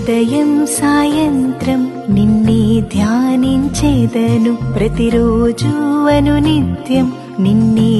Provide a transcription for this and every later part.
ఉదయం సాయంత్రం నిన్నే ధ్యానించేదను ప్రతిరోజు అను నిత్యం నిన్నే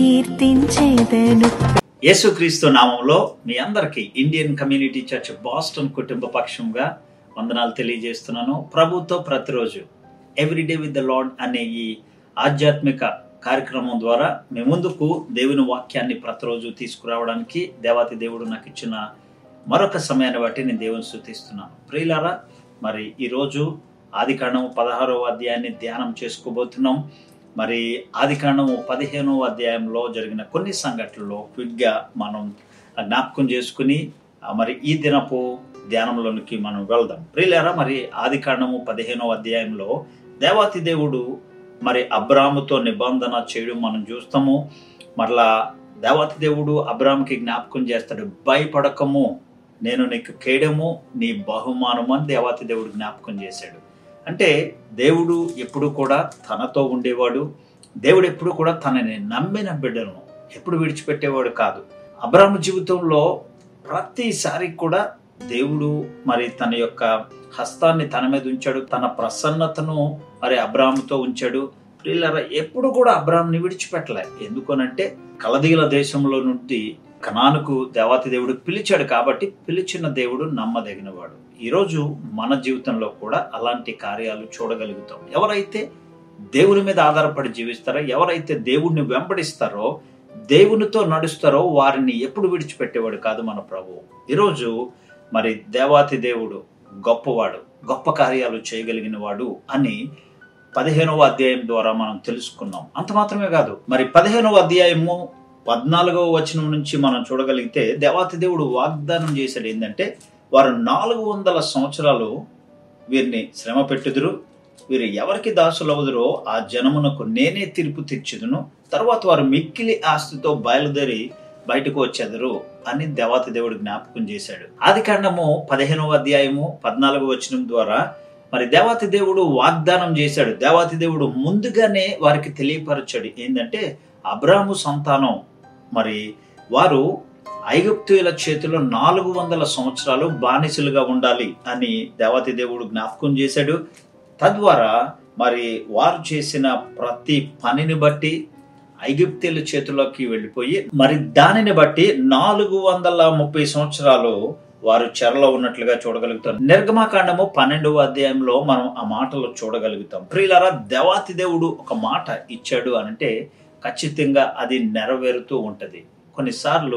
కీర్తించేదను యేసుక్రీస్తు నామంలో మీ అందరికీ ఇండియన్ కమ్యూనిటీ చర్చ్ బాస్టన్ కుటుంబ పక్షంగా వందనాలు తెలియజేస్తున్నాను ప్రభుతో ప్రతిరోజు ఎవ్రీడే విత్ ద లార్డ్ అనే ఈ ఆధ్యాత్మిక కార్యక్రమం ద్వారా మీ ముందుకు దేవుని వాక్యాన్ని ప్రతిరోజు తీసుకురావడానికి దేవాతి దేవుడు నాకు ఇచ్చిన మరొక సమయాన్ని బట్టి నేను దేవుని స్థుతిస్తున్నాను ప్రియులారా మరి ఈరోజు ఆది కాండము పదహారవ అధ్యాయాన్ని ధ్యానం చేసుకోబోతున్నాం మరి ఆది కాండము పదిహేనవ అధ్యాయంలో జరిగిన కొన్ని సంఘటనలో క్విక్గా మనం జ్ఞాపకం చేసుకుని ఆ, మరి ఈ దినపు ధ్యానంలోనికి మనం వెళ్దాం ప్రియులారా మరి ఆది కాండము పదిహేనవ అధ్యాయంలో దేవాతి దేవుడు మరి అబ్రాముతో నిబంధన చేయడం మనం చూస్తాము మరలా దేవాతి దేవుడు అబ్రామ్కి జ్ఞాపకం చేస్తాడు భయపడకము నేను నీకు కేడము నీ బహుమానము అని దేవాతి దేవుడు జ్ఞాపకం చేశాడు అంటే దేవుడు ఎప్పుడు కూడా తనతో ఉండేవాడు దేవుడు ఎప్పుడు కూడా తనని నమ్మిన బిడ్డలను ఎప్పుడు విడిచిపెట్టేవాడు కాదు అబ్రాహ్మ జీవితంలో ప్రతిసారి కూడా దేవుడు మరి తన యొక్క హస్తాన్ని తన మీద ఉంచాడు తన ప్రసన్నతను మరి అబ్రాహ్మతో ఉంచాడు ప్రియులరా ఎప్పుడు కూడా అబ్రాహ్మని విడిచిపెట్టలే ఎందుకనంటే కలదీల దేశంలో నుండి కణానుకు దేవాతి దేవుడు పిలిచాడు కాబట్టి పిలిచిన దేవుడు నమ్మదగినవాడు ఈరోజు మన జీవితంలో కూడా అలాంటి కార్యాలు చూడగలుగుతాం ఎవరైతే దేవుని మీద ఆధారపడి జీవిస్తారో ఎవరైతే దేవుణ్ణి వెంబడిస్తారో దేవునితో నడుస్తారో వారిని ఎప్పుడు విడిచిపెట్టేవాడు కాదు మన ప్రభువు ఈరోజు మరి దేవాతి దేవుడు గొప్పవాడు గొప్ప కార్యాలు చేయగలిగిన వాడు అని పదిహేనవ అధ్యాయం ద్వారా మనం తెలుసుకున్నాం అంత మాత్రమే కాదు మరి పదిహేనవ అధ్యాయము పద్నాలుగవ వచనం నుంచి మనం చూడగలిగితే దేవాతి దేవుడు వాగ్దానం చేశాడు ఏంటంటే వారు నాలుగు వందల సంవత్సరాలు వీరిని శ్రమ పెట్టుదురు వీరు ఎవరికి దాసులవుదురో ఆ జనమునకు నేనే తీర్పు తీర్చుదును తర్వాత వారు మిక్కిలి ఆస్తితో బయలుదేరి బయటకు వచ్చేదరు అని దేవాతి దేవుడు జ్ఞాపకం చేశాడు ఆది కాండము పదిహేనవ అధ్యాయము పద్నాలుగో వచనం ద్వారా మరి దేవాతి దేవుడు వాగ్దానం చేశాడు దేవాతి దేవుడు ముందుగానే వారికి తెలియపరచాడు ఏంటంటే అబ్రాము సంతానం మరి వారు ఐగుప్తుల చేతిలో నాలుగు వందల సంవత్సరాలు బానిసలుగా ఉండాలి అని దేవాతి దేవుడు జ్ఞాపకం చేశాడు తద్వారా మరి వారు చేసిన ప్రతి పనిని బట్టి ఐగుప్తీల చేతిలోకి వెళ్ళిపోయి మరి దానిని బట్టి నాలుగు వందల ముప్పై సంవత్సరాలు వారు చెరలో ఉన్నట్లుగా చూడగలుగుతాం నిర్గమాకాండము పన్నెండవ అధ్యాయంలో మనం ఆ మాటలు చూడగలుగుతాం ప్రియులారా దేవాతి దేవుడు ఒక మాట ఇచ్చాడు అనంటే ఖచ్చితంగా అది నెరవేరుతూ ఉంటది కొన్నిసార్లు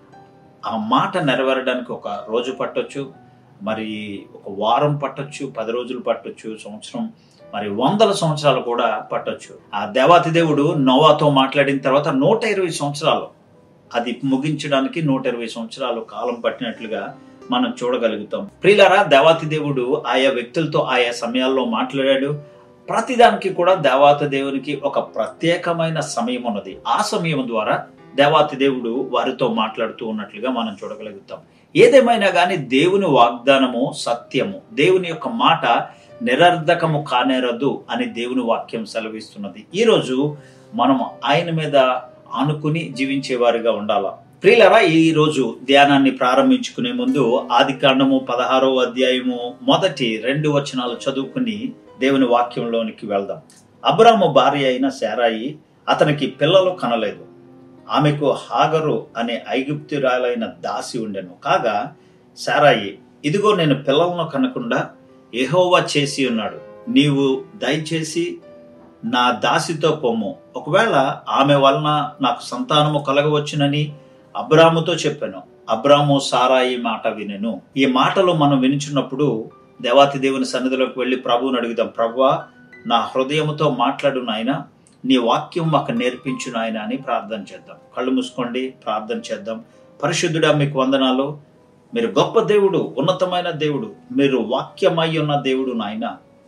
ఆ మాట నెరవేరడానికి ఒక రోజు పట్టొచ్చు మరి ఒక వారం పట్టొచ్చు పది రోజులు పట్టొచ్చు సంవత్సరం మరి వందల సంవత్సరాలు కూడా పట్టొచ్చు ఆ దేవాతి దేవుడు నోవాతో మాట్లాడిన తర్వాత నూట ఇరవై సంవత్సరాలు అది ముగించడానికి నూట ఇరవై సంవత్సరాలు కాలం పట్టినట్లుగా మనం చూడగలుగుతాం ప్రియులారా దేవాతి దేవుడు ఆయా వ్యక్తులతో ఆయా సమయాల్లో మాట్లాడాడు ప్రతిదానికి కూడా దేవాత దేవునికి ఒక ప్రత్యేకమైన సమయం ఉన్నది ఆ సమయం ద్వారా దేవాతి దేవుడు వారితో మాట్లాడుతూ ఉన్నట్లుగా మనం చూడగలుగుతాం ఏదేమైనా కానీ దేవుని వాగ్దానము సత్యము దేవుని యొక్క మాట నిరర్ధకము కానేరదు అని దేవుని వాక్యం సెలవిస్తున్నది ఈరోజు మనం ఆయన మీద ఆనుకుని జీవించేవారిగా ఉండాలా ప్రియులరా ఈ రోజు ధ్యానాన్ని ప్రారంభించుకునే ముందు ఆది కాండము పదహారో అధ్యాయము మొదటి రెండు వచనాలు చదువుకుని దేవుని వాక్యంలోనికి వెళ్దాం అబ్రాము భార్య అయిన శారాయి అతనికి పిల్లలు కనలేదు ఆమెకు హాగరు అనే ఐగుప్తురాలైన దాసి ఉండెను కాగా శారాయి ఇదిగో నేను పిల్లలను కనకుండా ఎహోవా చేసి ఉన్నాడు నీవు దయచేసి నా దాసితో పొమ్ము ఒకవేళ ఆమె వలన నాకు సంతానము కలగవచ్చునని అబ్రాముతో చెప్పాను అబ్రాము సారాయి మాట వినెను ఈ మాటలు మనం వినిచున్నప్పుడు దేవాతి దేవుని సన్నిధిలోకి వెళ్ళి ప్రభువుని అడుగుదాం ప్రభువా నా హృదయముతో మాట్లాడు నాయన నీ వాక్యం మాకు నేర్పించు నాయన అని ప్రార్థన చేద్దాం కళ్ళు మూసుకోండి ప్రార్థన చేద్దాం పరిశుద్ధుడా మీకు వందనాలు మీరు గొప్ప దేవుడు ఉన్నతమైన దేవుడు మీరు వాక్యమై ఉన్న దేవుడు నాయన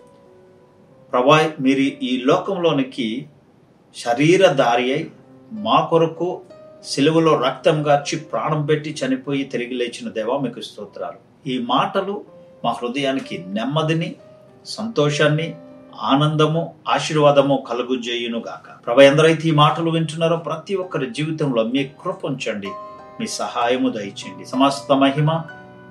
ప్రభా మీరు ఈ లోకంలోనికి శరీరధారి అయి మా కొరకు సిలువలో రక్తం గార్చి ప్రాణం పెట్టి చనిపోయి తిరిగి లేచిన దేవా మీకు స్తోత్రాలు ఈ మాటలు మా హృదయానికి నెమ్మదిని సంతోషాన్ని ఆనందము ఆశీర్వాదము కలుగు చేయును గాక ప్రభ ఎందరైతే ఈ మాటలు వింటున్నారో ప్రతి ఒక్కరి జీవితంలో మీ కృప ఉంచండి మీ సహాయము దయచేయండి సమస్త మహిమ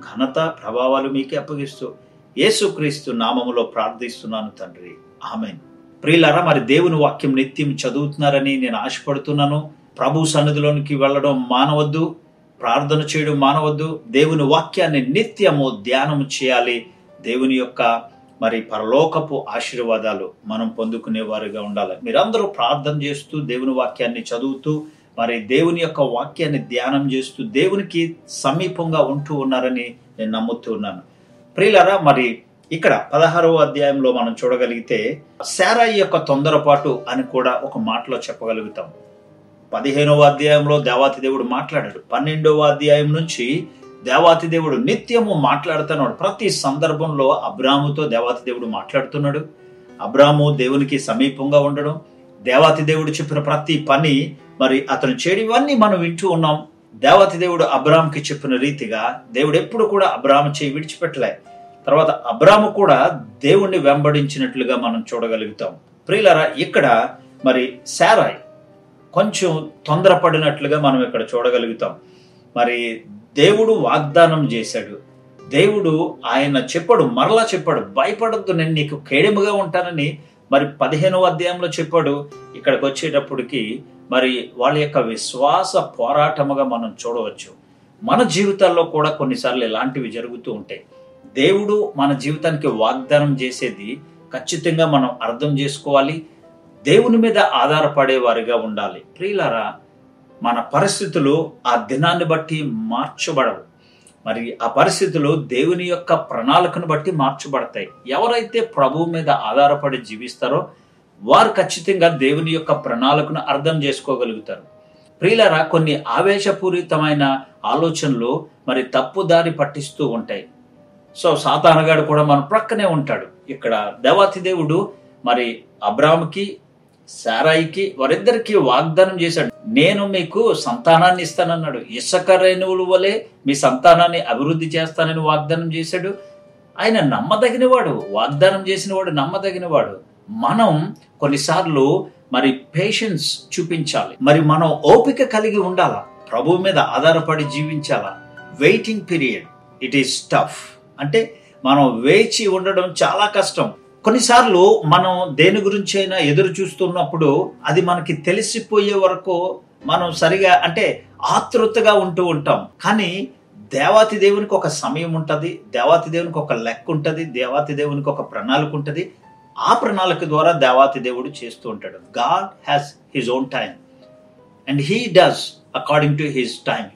ఘనత ప్రభావాలు మీకే అప్పగిస్తూ యేసుక్రీస్తు నామములో ప్రార్థిస్తున్నాను తండ్రి ఆమెన్ ప్రియులారా మరి దేవుని వాక్యం నిత్యం చదువుతున్నారని నేను ఆశపడుతున్నాను ప్రభు సన్నిధిలోనికి వెళ్ళడం మానవద్దు ప్రార్థన చేయడం మానవద్దు దేవుని వాక్యాన్ని నిత్యము ధ్యానం చేయాలి దేవుని యొక్క మరి పరలోకపు ఆశీర్వాదాలు మనం పొందుకునే వారిగా ఉండాలి మీరందరూ ప్రార్థన చేస్తూ దేవుని వాక్యాన్ని చదువుతూ మరి దేవుని యొక్క వాక్యాన్ని ధ్యానం చేస్తూ దేవునికి సమీపంగా ఉంటూ ఉన్నారని నేను నమ్ముతూ ఉన్నాను ప్రియులరా మరి ఇక్కడ పదహారవ అధ్యాయంలో మనం చూడగలిగితే శారాయి యొక్క తొందరపాటు అని కూడా ఒక మాటలో చెప్పగలుగుతాం పదిహేనవ అధ్యాయంలో దేవాతి దేవుడు మాట్లాడాడు పన్నెండవ అధ్యాయం నుంచి దేవాతి దేవుడు నిత్యము మాట్లాడుతున్నాడు ప్రతి సందర్భంలో అబ్రాముతో దేవాతి దేవుడు మాట్లాడుతున్నాడు అబ్రాము దేవునికి సమీపంగా ఉండడం దేవాతి దేవుడు చెప్పిన ప్రతి పని మరి అతను చేయడివన్నీ మనం వింటూ ఉన్నాం దేవాతి దేవుడు అబ్రామ్కి చెప్పిన రీతిగా దేవుడు ఎప్పుడు కూడా అబ్రాము చేయి విడిచిపెట్టలే తర్వాత అబ్రాము కూడా దేవుణ్ణి వెంబడించినట్లుగా మనం చూడగలుగుతాం ప్రియులరా ఇక్కడ మరి శారాయ్ కొంచెం తొందరపడినట్లుగా మనం ఇక్కడ చూడగలుగుతాం మరి దేవుడు వాగ్దానం చేశాడు దేవుడు ఆయన చెప్పాడు మరలా చెప్పాడు భయపడద్దు నేను నీకు కేడెముగా ఉంటానని మరి పదిహేనవ అధ్యాయంలో చెప్పాడు ఇక్కడికి వచ్చేటప్పటికి మరి వాళ్ళ యొక్క విశ్వాస పోరాటముగా మనం చూడవచ్చు మన జీవితాల్లో కూడా కొన్నిసార్లు ఇలాంటివి జరుగుతూ ఉంటాయి దేవుడు మన జీవితానికి వాగ్దానం చేసేది ఖచ్చితంగా మనం అర్థం చేసుకోవాలి దేవుని మీద ఆధారపడే వారిగా ఉండాలి ప్రియులారా మన పరిస్థితులు ఆ దినాన్ని బట్టి మార్చబడవు మరి ఆ పరిస్థితులు దేవుని యొక్క ప్రణాళికను బట్టి మార్చబడతాయి ఎవరైతే ప్రభువు మీద ఆధారపడి జీవిస్తారో వారు ఖచ్చితంగా దేవుని యొక్క ప్రణాళికను అర్థం చేసుకోగలుగుతారు ప్రియులరా కొన్ని ఆవేశపూరితమైన ఆలోచనలు మరి తప్పుదారి పట్టిస్తూ ఉంటాయి సో సాతానగాడు కూడా మన ప్రక్కనే ఉంటాడు ఇక్కడ దేవాతి దేవుడు మరి అబ్రామ్కి సారాయికి వారిద్దరికి వాగ్దానం చేశాడు నేను మీకు సంతానాన్ని ఇస్తానన్నాడు ఇసుక రేణువుల వలె మీ సంతానాన్ని అభివృద్ధి చేస్తానని వాగ్దానం చేశాడు ఆయన నమ్మదగినవాడు వాగ్దానం చేసినవాడు నమ్మదగినవాడు మనం కొన్నిసార్లు మరి పేషెన్స్ చూపించాలి మరి మనం ఓపిక కలిగి ఉండాలా ప్రభు మీద ఆధారపడి జీవించాలా waiting period it is tough అంటే మనం వేచి ఉండడం చాలా కష్టం కొన్నిసార్లు మనం దేని గురించి అయినా ఎదురు చూస్తున్నప్పుడు అది మనకి తెలిసిపోయే వరకు మనం సరిగా అంటే ఆతృతగా ఉంటూ ఉంటాం కానీ దేవాతి దేవునికి ఒక సమయం ఉంటుంది దేవాతి దేవునికి ఒక లెక్క ఉంటుంది దేవాతి దేవునికి ఒక ప్రణాళిక ఉంటుంది ఆ ప్రణాళిక ద్వారా దేవాతి దేవుడు చేస్తూ ఉంటాడు God has his own time and he does according to his time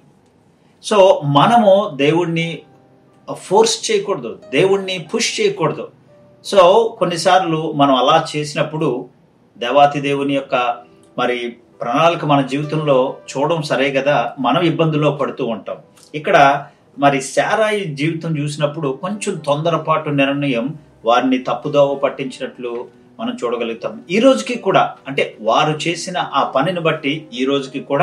so మనము దేవుణ్ణి ఫోర్స్ చేయకూడదు దేవుణ్ణి పుష్ చేయకూడదు సో కొన్నిసార్లు మనం అలా చేసినప్పుడు దేవాతి దేవుని యొక్క మరి ప్రణాళిక మన జీవితంలో చూడడం సరే కదా మనం ఇబ్బందుల్లో పడుతూ ఉంటాం ఇక్కడ మరి శారాయి జీవితం చూసినప్పుడు కొంచెం తొందరపాటు నిర్ణయం వారిని తప్పుదోవ పట్టించినట్లు మనం చూడగలుగుతాం ఈ రోజుకి కూడా అంటే వారు చేసిన ఆ పనిని బట్టి ఈ రోజుకి కూడా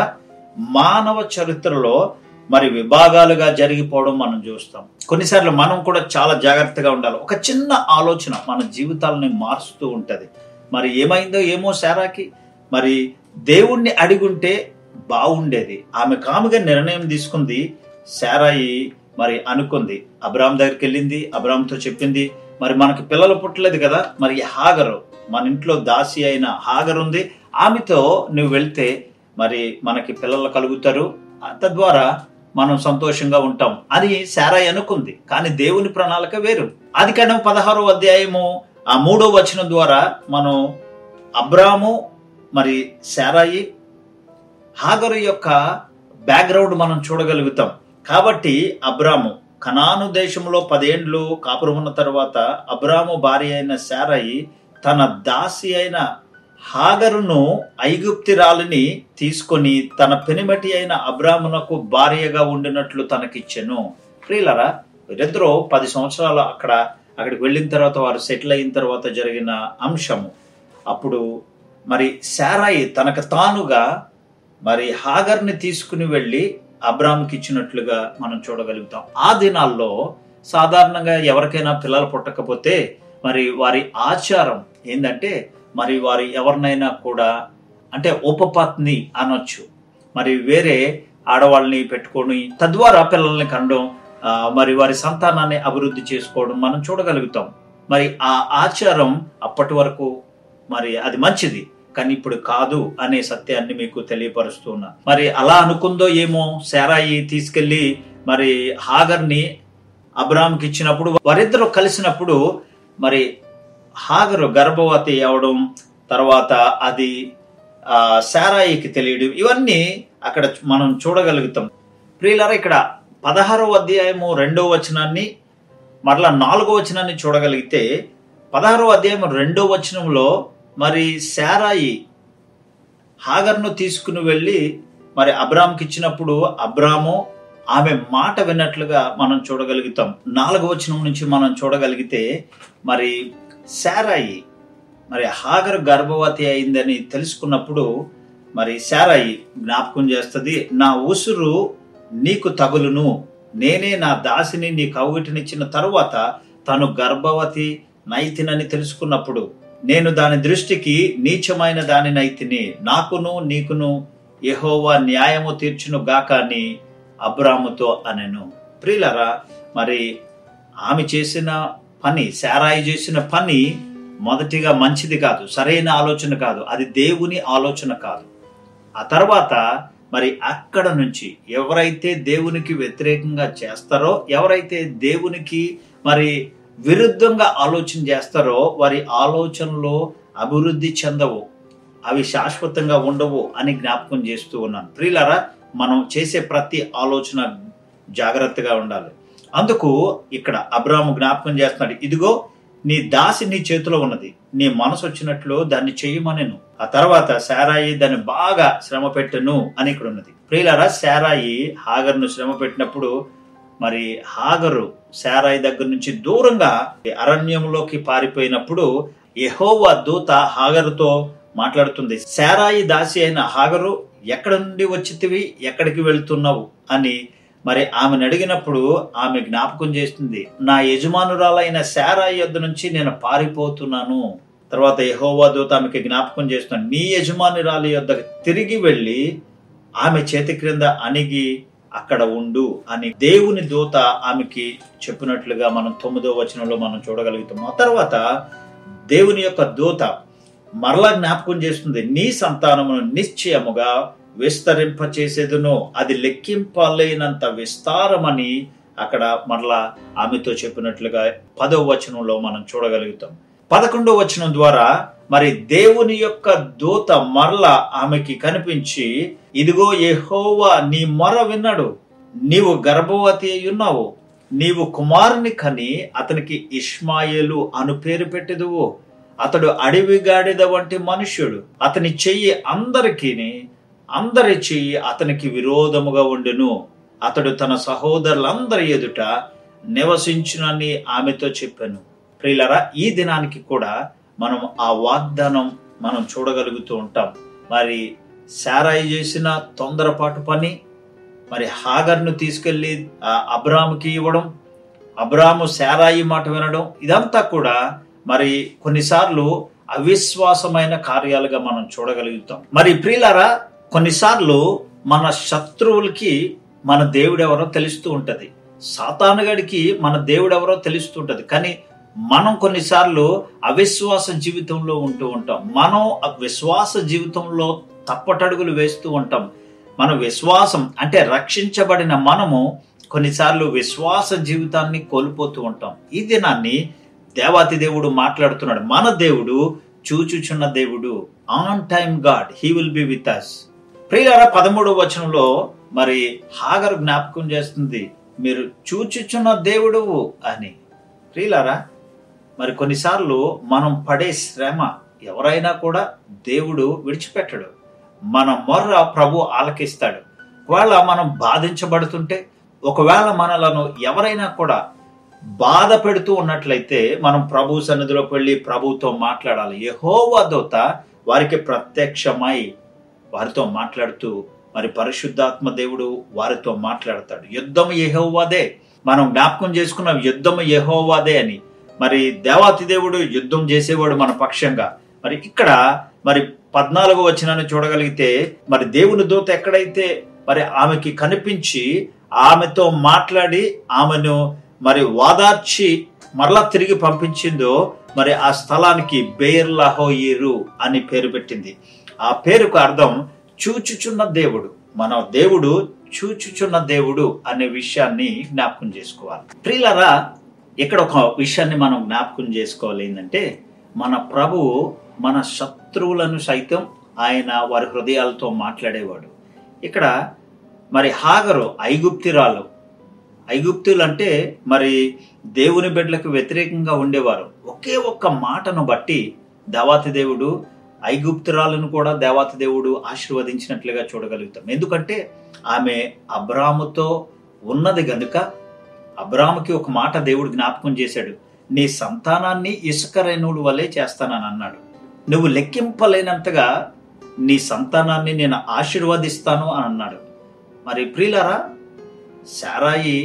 మానవ చరిత్రలో మరి విభాగాలుగా జరిగిపోవడం మనం చూస్తాం కొన్నిసార్లు మనం కూడా చాలా జాగ్రత్తగా ఉండాలి ఒక చిన్న ఆలోచన మన జీవితాలని మారుస్తూ ఉంటది మరి ఏమైందో ఏమో శారాకి మరి దేవుణ్ణి అడిగుంటే బాగుండేది ఆమె కాముగా నిర్ణయం తీసుకుంది శారాయి మరి అనుకుంది అబ్రామ్ దగ్గరికి వెళ్ళింది అబ్రామ్తో చెప్పింది మరి మనకి పిల్లలు పుట్టలేదు కదా మరి హాగరు మన ఇంట్లో దాసి అయిన హాగర్ ఉంది ఆమెతో నువ్వు వెళ్తే మరి మనకి పిల్లలు కలుగుతారు తద్వారా మనం సంతోషంగా ఉంటాం అని శారాయి అనుకుంది కానీ దేవుని ప్రణాళిక వేరు అది కారణం పదహారో అధ్యాయము ఆ మూడో వచనం ద్వారా మనం అబ్రాము మరి శారాయి హాగరు యొక్క బ్యాక్గ్రౌండ్ మనం చూడగలుగుతాం కాబట్టి అబ్రాము కనాను దేశంలో పదేండ్లు కాపురం ఉన్న తర్వాత అబ్రాము భార్య అయిన శారాయి తన దాసి అయిన హాగరును ఐగుప్తిరాలిని తీసుకొని తన పెనిమటి అయిన అబ్రామునకు భార్యగా ఉండినట్లు తనకిచ్చెను ప్రియులరా వీరిద్దరూ పది సంవత్సరాలు అక్కడ అక్కడికి వెళ్ళిన తర్వాత వారు సెటిల్ అయిన తర్వాత జరిగిన అంశము అప్పుడు మరి శారాయి తనకు తానుగా మరి హాగర్ని తీసుకుని వెళ్ళి అబ్రామ్కి ఇచ్చినట్లుగా మనం చూడగలుగుతాం ఆ దినాల్లో సాధారణంగా ఎవరికైనా పిల్లలు పుట్టకపోతే మరి వారి ఆచారం ఏంటంటే మరి వారి ఎవరినైనా కూడా అంటే ఉపపత్ని అనొచ్చు మరి వేరే ఆడవాళ్ళని పెట్టుకొని తద్వారా పిల్లల్ని కనడం ఆ, మరి వారి సంతానాన్ని అభివృద్ధి చేసుకోవడం మనం చూడగలుగుతాం మరి ఆ ఆచారం అప్పటి వరకు మరి అది మంచిది కానీ ఇప్పుడు కాదు అనే సత్యాన్ని మీకు తెలియపరుస్తున్నా మరి అలా అనుకుందో ఏమో శారాయి తీసుకెళ్లి మరి హాగర్ని అబ్రామ్కి ఇచ్చినప్పుడు వారిద్దరూ కలిసినప్పుడు మరి హాగరు గర్భవతి అవడం తర్వాత అది ఆ శారాయికి తెలియడం ఇవన్నీ అక్కడ మనం చూడగలుగుతాం ప్రియులారా ఇక్కడ పదహారో అధ్యాయము రెండో వచనాన్ని మరలా నాలుగో వచనాన్ని చూడగలిగితే పదహారో అధ్యాయం రెండో వచనంలో మరి శారాయి హాగర్ను తీసుకుని వెళ్ళి మరి అబ్రామ్కి ఇచ్చినప్పుడు అబ్రాము ఆమె మాట విన్నట్లుగా మనం చూడగలుగుతాం నాలుగో వచనం నుంచి మనం చూడగలిగితే మరి శారాయి మరి హాగర్ గర్భవతి అయిందని తెలుసుకున్నప్పుడు మరి శారాయి జ్ఞాపకం చేస్తుంది నా ఉసురు నీకు తగులును నేనే నా దాసిని నీ కౌగిటినిచ్చిన తరువాత తను గర్భవతి నైతినని తెలుసుకున్నప్పుడు నేను దాని దృష్టికి నీచమైన దాని నైతిని నాకును నీకును యెహోవా న్యాయము తీర్చును గాక అని అబ్రాముతో అనెను ప్రియులరా మరి ఆమె చేసిన పని శారాయి చేసిన పని మొదటిగా మంచిది కాదు సరైన ఆలోచన కాదు అది దేవుని ఆలోచన కాదు ఆ తర్వాత మరి అక్కడ నుంచి ఎవరైతే దేవునికి వ్యతిరేకంగా చేస్తారో ఎవరైతే దేవునికి మరి విరుద్ధంగా ఆలోచన చేస్తారో వారి ఆలోచనలో అభివృద్ధి చెందవు అవి శాశ్వతంగా ఉండవు అని జ్ఞాపకం చేస్తూ ఉన్నాను ప్రియులారా మనం చేసే ప్రతి ఆలోచన జాగ్రత్తగా ఉండాలి అందుకు ఇక్కడ అబ్రాము జ్ఞాపకం చేస్తున్నాడు ఇదిగో నీ దాసి నీ చేతిలో ఉన్నది నీ మనసు వచ్చినట్లు దాన్ని చేయమనెను ఆ తర్వాత శారాయి దాన్ని బాగా శ్రమ పెట్టెను అని ఇక్కడ ఉన్నది ప్రియులారా శారాయి హాగర్ను శ్రమ పెట్టినప్పుడు మరి హాగరు శారాయి దగ్గర నుంచి దూరంగా అరణ్యంలోకి పారిపోయినప్పుడు యెహోవా దూత హాగరుతో మాట్లాడుతుంది శారాయి దాసి అయిన హాగరు ఎక్కడ నుండి వచ్చితివి ఎక్కడికి వెళ్తున్నావు అని మరి ఆమెను అడిగినప్పుడు ఆమె జ్ఞాపకం చేస్తుంది నా యజమానురాలైన శారాయి యొద్ద నుంచి నేను పారిపోతున్నాను తర్వాత యెహోవా దూత ఆమెకి జ్ఞాపకం చేస్తున్నాను నీ యజమానురాలి యొద్దకు తిరిగి వెళ్ళి ఆమె చేతి క్రింద అణిగి అక్కడ ఉండు అని దేవుని దూత ఆమెకి చెప్పినట్లుగా మనం తొమ్మిదో వచనంలో మనం చూడగలుగుతాం ఆ తర్వాత దేవుని యొక్క దూత మరలా జ్ఞాపకం చేస్తుంది నీ సంతానమును నిశ్చయముగా విస్తరింప చేసేదును అది లెక్కింపలేనంత విస్తారమని అక్కడ మరలా ఆమెతో చెప్పినట్లుగా పదవ వచనంలో మనం చూడగలుగుతాం పదకొండవ వచనం ద్వారా మరి దేవుని యొక్క దూత మరల ఆమెకి కనిపించి ఇదిగో యెహోవా నీ మొర విన్నాడు నీవు గర్భవతి అయి ఉన్నావు నీవు కుమారుని కని అతనికి ఇష్మాయేలు అను పేరు పెట్టెదువు అతడు అడవి గాడిద వంటి మనుష్యుడు అతని చెయ్యి అందరికీ అందరి చెయ్యి అతనికి విరోధముగా ఉండును అతడు తన సహోదరులందరి ఎదుట నివసించునని ఆమెతో చెప్పాను ప్రియులరా ఈ దినానికి కూడా మనం ఆ వాగ్దానం మనం చూడగలుగుతూ ఉంటాం మరి శారాయి చేసిన తొందరపాటు పని మరి హాగర్ను తీసుకెళ్లి ఆ అబ్రాముకి ఇవ్వడం అబ్రాము శారాయి మాట వినడం ఇదంతా కూడా మరి కొన్నిసార్లు అవిశ్వాసమైన కార్యాలుగా మనం చూడగలుగుతాం మరి ప్రియులారా కొన్నిసార్లు మన శత్రువులకి మన దేవుడెవరో తెలుస్తూ ఉంటది సాతానుగడికి మన దేవుడెవరో తెలుస్తూ ఉంటది కానీ మనం కొన్నిసార్లు అవిశ్వాస జీవితంలో ఉంటూ ఉంటాం మనం ఆ విశ్వాస జీవితంలో తప్పటడుగులు వేస్తూ ఉంటాం మన విశ్వాసం అంటే రక్షించబడిన మనము కొన్నిసార్లు విశ్వాస జీవితాన్ని కోల్పోతూ ఉంటాం ఈ దినాన్ని దేవాతి దేవుడు మాట్లాడుతున్నాడు మన దేవుడు చూచుచున్న దేవుడు on time God he will be with us ప్రియులారా పదమూడవ వచనంలో మరి హాగరు జ్ఞాపకం చేస్తుంది మీరు చూచుచున్న దేవుడు అని ప్రియులారా మరి కొన్నిసార్లు మనం పడే శ్రమ ఎవరైనా కూడా దేవుడు విడిచిపెట్టడు మన మొర్ర ప్రభు ఆలకిస్తాడు ఒకవేళ మనం బాధించబడుతుంటే ఒకవేళ మనలను ఎవరైనా కూడా బాధ పెడుతూ ఉన్నట్లయితే మనం ప్రభు సన్నిధిలోకి వెళ్ళి ప్రభుతో మాట్లాడాలి యెహోవా దూత వారికి ప్రత్యక్షమై వారితో మాట్లాడుతూ మరి పరిశుద్ధాత్మ దేవుడు వారితో మాట్లాడతాడు యుద్ధం యెహోవాదే మనం జ్ఞాపకం చేసుకున్నాం యుద్ధం యెహోవాదే అని మరి దేవాతి దేవుడు యుద్ధం చేసేవాడు మన పక్షంగా మరి ఇక్కడ మరి పద్నాలుగు వచనాన్ని చూడగలిగితే మరి దేవుని దూత ఎక్కడైతే మరి ఆమెకి కనిపించి ఆమెతో మాట్లాడి ఆమెను మరి వాదార్చి మరలా తిరిగి పంపించిందో మరి ఆ స్థలానికి బేర్ లహోయిరు అని పేరు పెట్టింది ఆ పేరుకు అర్థం చూచుచున్న దేవుడు మన దేవుడు చూచుచున్న దేవుడు అనే విషయాన్ని జ్ఞాపకం చేసుకోవాలి ప్రియులరా ఇక్కడ ఒక విషయాన్ని మనం జ్ఞాపకం చేసుకోవాలి ఏంటంటే మన ప్రభువు మన శత్రువులను సైతం ఆయన వారి హృదయాలతో మాట్లాడేవాడు ఇక్కడ మరి హాగరు ఐగుప్తిరాలు ఐగుప్తులు అంటే మరి దేవుని బిడ్డలకు వ్యతిరేకంగా ఉండేవారు ఒకే ఒక్క మాటను బట్టి దేవాతి దేవుడు ఐగుప్తురాలను కూడా దేవాతి దేవుడు ఆశీర్వదించినట్లుగా చూడగలుగుతాం ఎందుకంటే ఆమె అబ్రాముతో ఉన్నది గనుక అబ్రాముకి ఒక మాట దేవుడు జ్ఞాపకం చేశాడు నీ సంతానాన్ని ఇసుక రేణువుల వల్లే చేస్తానని అన్నాడు నువ్వు లెక్కింపలేనంతగా నీ సంతానాన్ని నేను ఆశీర్వదిస్తాను అని అన్నాడు మరి ప్రియులారా శారాయి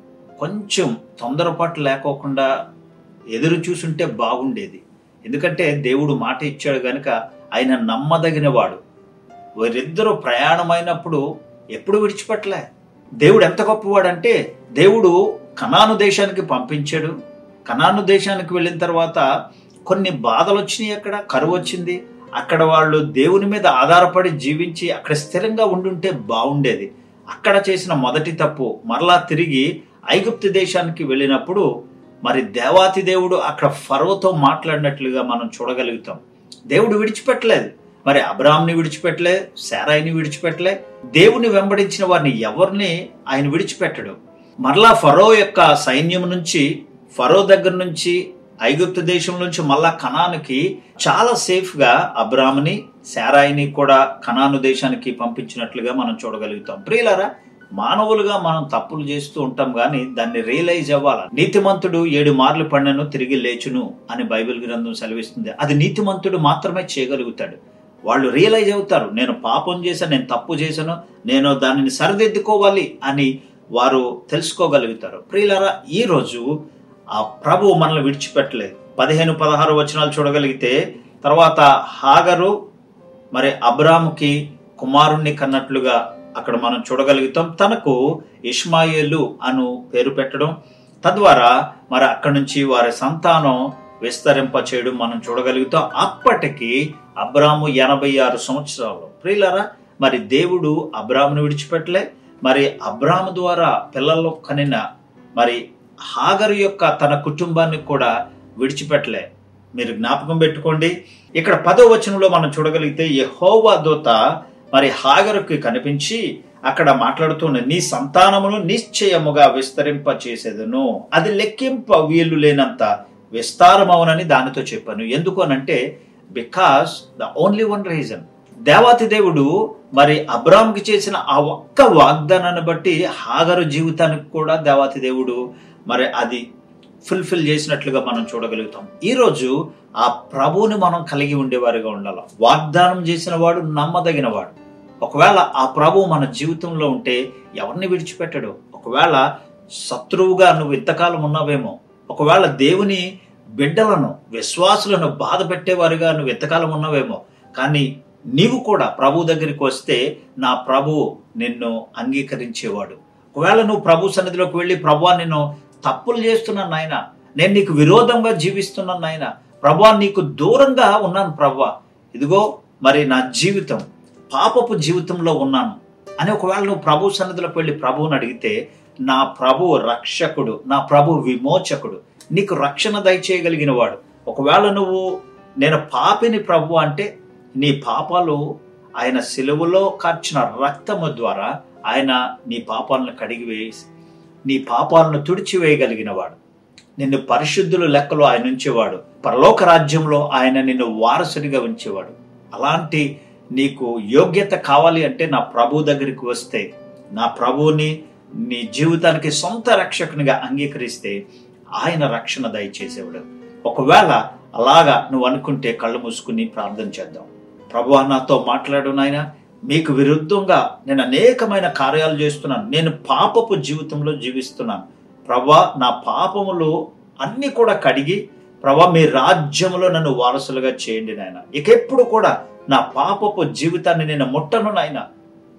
కొంచెం తొందరపాటు లేకోకుండా ఎదురు చూసుంటే బాగుండేది ఎందుకంటే దేవుడు మాట ఇచ్చాడు గనుక ఆయన నమ్మదగినవాడు వీరిద్దరూ ప్రయాణమైనప్పుడు ఎప్పుడు విడిచిపెట్టలే దేవుడు ఎంత గొప్పవాడంటే దేవుడు కనాను దేశానికి పంపించాడు కనాను దేశానికి వెళ్ళిన తర్వాత కొన్ని బాధలు వచ్చినాయి అక్కడ కరువు వచ్చింది అక్కడ వాళ్ళు దేవుని మీద ఆధారపడి జీవించి అక్కడ స్థిరంగా ఉండుంటే బాగుండేది అక్కడ చేసిన మొదటి తప్పు మరలా తిరిగి ఐగుప్తు దేశానికి వెళ్ళినప్పుడు మరి దేవాతి దేవుడు అక్కడ ఫరోతో మాట్లాడినట్లుగా మనం చూడగలుగుతాం దేవుడు విడిచిపెట్టలేదు మరి అబ్రామ్ని విడిచిపెట్టలే శారాయిని విడిచిపెట్టలే దేవుని వెంబడించిన వారిని ఎవరిని ఆయన విడిచిపెట్టడు మరలా ఫరో యొక్క సైన్యం నుంచి ఫరో దగ్గర నుంచి ఐగుప్తు దేశం నుంచి మళ్ళా కణానికి చాలా సేఫ్ గా అబ్రామ్ని శారాయిని కూడా కణాను దేశానికి పంపించినట్లుగా మనం చూడగలుగుతాం ప్రియులారా మానవులుగా మనం తప్పులు చేస్తూ ఉంటాం కానీ దాన్ని రియలైజ్ అవ్వాలి నీతిమంతుడు ఏడు మార్లు పడినను తిరిగి లేచును అని బైబిల్ గ్రంథం సెలవిస్తుంది అది నీతిమంతుడు మాత్రమే చేయగలుగుతాడు వాళ్ళు రియలైజ్ అవుతారు నేను పాపం చేశాను నేను తప్పు చేశాను నేను దానిని సరిదిద్దుకోవాలి అని వారు తెలుసుకోగలుగుతారు ప్రియులారా ఈ రోజు ఆ ప్రభు మనల్ని విడిచిపెట్టలేదు పదిహేను పదహారు వచనాలు చూడగలిగితే తర్వాత హాగరు మరి అబ్రాముకి కుమారుణ్ణి కన్నట్లుగా అక్కడ మనం చూడగలుగుతాం తనకు ఇష్మాయేలు అను పేరు పెట్టడం తద్వారా మరి అక్కడి నుంచి వారి సంతానం విస్తరింప చేయడం మనం చూడగలుగుతాం అప్పటికి అబ్రాము ఎనభై ఆరు సంవత్సరాలు ప్రియులరా మరి దేవుడు అబ్రామును విడిచిపెట్టలే మరి అబ్రాము ద్వారా పిల్లలు కనిన మరి హాగరు యొక్క తన కుటుంబాన్ని కూడా విడిచిపెట్టలే మీరు జ్ఞాపకం పెట్టుకోండి ఇక్కడ పదో వచనంలో మనం చూడగలిగితే యెహోవా దూత మరి హాగరుకి కనిపించి అక్కడ మాట్లాడుతున్న నీ సంతానమును నిశ్చయముగా విస్తరింప చేసేదను అది లెక్కింప వీలు లేనంత విస్తారమవునని దానితో చెప్పాను ఎందుకు అనంటే because the only one reason దేవాతి దేవుడు మరి అబ్రామ్కి చేసిన ఆ ఒక్క వాగ్దానాన్ని బట్టి హాగరు జీవితానికి కూడా దేవాతి దేవుడు మరి అది ఫుల్ఫిల్ చేసినట్లుగా మనం చూడగలుగుతాం ఈరోజు ఆ ప్రభువుని మనం కలిగి ఉండేవారిగా ఉండాలి వాగ్దానం చేసిన వాడు నమ్మదగిన వాడు ఒకవేళ ఆ ప్రభు మన జీవితంలో ఉంటే ఎవరిని విడిచిపెట్టడు ఒకవేళ శత్రువుగా నువ్వు ఇంతకాలం ఉన్నావేమో ఒకవేళ దేవుని బిడ్డలను విశ్వాసులను బాధ పెట్టేవారుగా నువ్వు ఎంతకాలం ఉన్నావేమో కానీ నీవు కూడా ప్రభు దగ్గరికి వస్తే నా ప్రభు నిన్ను అంగీకరించేవాడు ఒకవేళ నువ్వు ప్రభు సన్నిధిలోకి వెళ్ళి ప్రభు నేను తప్పులు చేస్తున్నాను నాయన నేను నీకు విరోధంగా జీవిస్తున్నాను నాయన ప్రభా నీకు దూరంగా ఉన్నాను ప్రభా ఇదిగో మరి నా జీవితం పాపపు జీవితంలో ఉన్నాను అని ఒకవేళ నువ్వు ప్రభు సన్నిధిలోకి వెళ్ళి ప్రభువుని అడిగితే నా ప్రభు రక్షకుడు నా ప్రభు విమోచకుడు నీకు రక్షణ దయచేయగలిగిన వాడు ఒకవేళ నువ్వు నేను పాపిని ప్రభు అంటే నీ పాపాలు ఆయన సిలువలో కార్చిన రక్తము ద్వారా ఆయన నీ పాపాలను కడిగి వేసి నీ పాపాలను తుడిచివేయగలిగిన వాడు నిన్ను పరిశుద్ధుల లెక్కలో ఆయన ఉంచేవాడు పరలోక రాజ్యంలో ఆయన నిన్ను వారసుడిగా ఉంచేవాడు అలాంటి నీకు యోగ్యత కావాలి అంటే నా ప్రభు దగ్గరికి వస్తే నా ప్రభువుని నీ జీవితానికి సొంత రక్షకునిగా అంగీకరిస్తే ఆయన రక్షణ దయచేసేవాడు ఒకవేళ అలాగా నువ్వు అనుకుంటే కళ్ళు మూసుకుని ప్రార్థన చేద్దాం ప్రభు నాతో మాట్లాడు నాయన మీకు విరుద్ధంగా నేను అనేకమైన కార్యాలు చేస్తున్నాను నేను పాపపు జీవితంలో జీవిస్తున్నాను ప్రభా నా పాపములు అన్ని కూడా కడిగి ప్రభా మీ రాజ్యములో నన్ను వారసులుగా చేయండి నాయన ఇకెప్పుడు కూడా నా పాపపు జీవితాన్ని నేను ముట్టను నాయన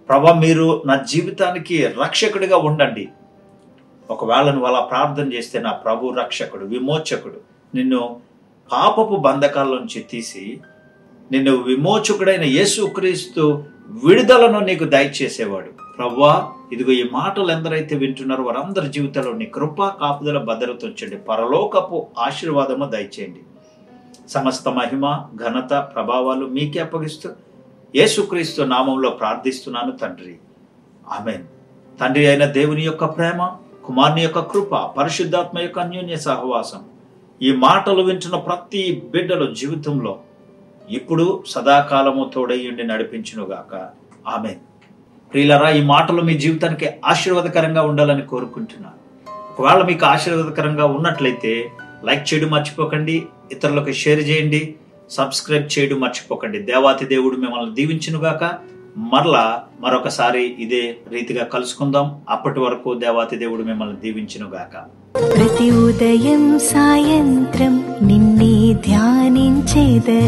ప్రభా మీరు నా జీవితానికి రక్షకుడిగా ఉండండి ఒకవేళ నువ్వు అలా ప్రార్థన చేస్తే నా ప్రభు రక్షకుడు విమోచకుడు నిన్ను పాపపు బంధకాల్లోంచి తీసి నిన్ను విమోచకుడైన యేసుక్రీస్తు విడుదలను నీకు దయచేసేవాడు ప్రవ్వా ఇదిగో ఈ మాటలు ఎందరైతే వింటున్నారో వారందరి జీవితంలో నీ కృప కాపుదల భద్రత ఉంచండి పరలోకపు ఆశీర్వాదము దయచేయండి సమస్త మహిమ ఘనత ప్రభావాలు మీకే అప్పగిస్తూ యేసుక్రీస్తు నామంలో ప్రార్థిస్తున్నాను తండ్రి ఆమెన్ తండ్రి అయిన దేవుని యొక్క ప్రేమ కుమారుని యొక్క కృప పరిశుద్ధాత్మ యొక్క అన్యోన్య సహవాసం ఈ మాటలు వింటున్న ప్రతి బిడ్డల జీవితంలో ఇప్పుడు సదాకాలము తోడయ్యుండి నడిపించునుగాక ఆమె ప్రియులరా ఈ మాటలు మీ జీవితానికి ఆశీర్వాదకరంగా ఉండాలని కోరుకుంటున్నాను ఒకవేళ మీకు ఆశీర్వాదకరంగా ఉన్నట్లయితే లైక్ చేయడం మర్చిపోకండి ఇతరులకు షేర్ చేయండి సబ్స్క్రైబ్ చేయడం మర్చిపోకండి దేవాతి దేవుడు మిమ్మల్ని దీవించునుగాక మరలా మరొకసారి ఇదే రీతిగా కలుసుకుందాం అప్పటి వరకు దేవాతి దేవుడు మిమ్మల్ని దీవించునుగాక ప్రతి ఉదయం సాయంత్రం నిన్నే ధ్యానించేద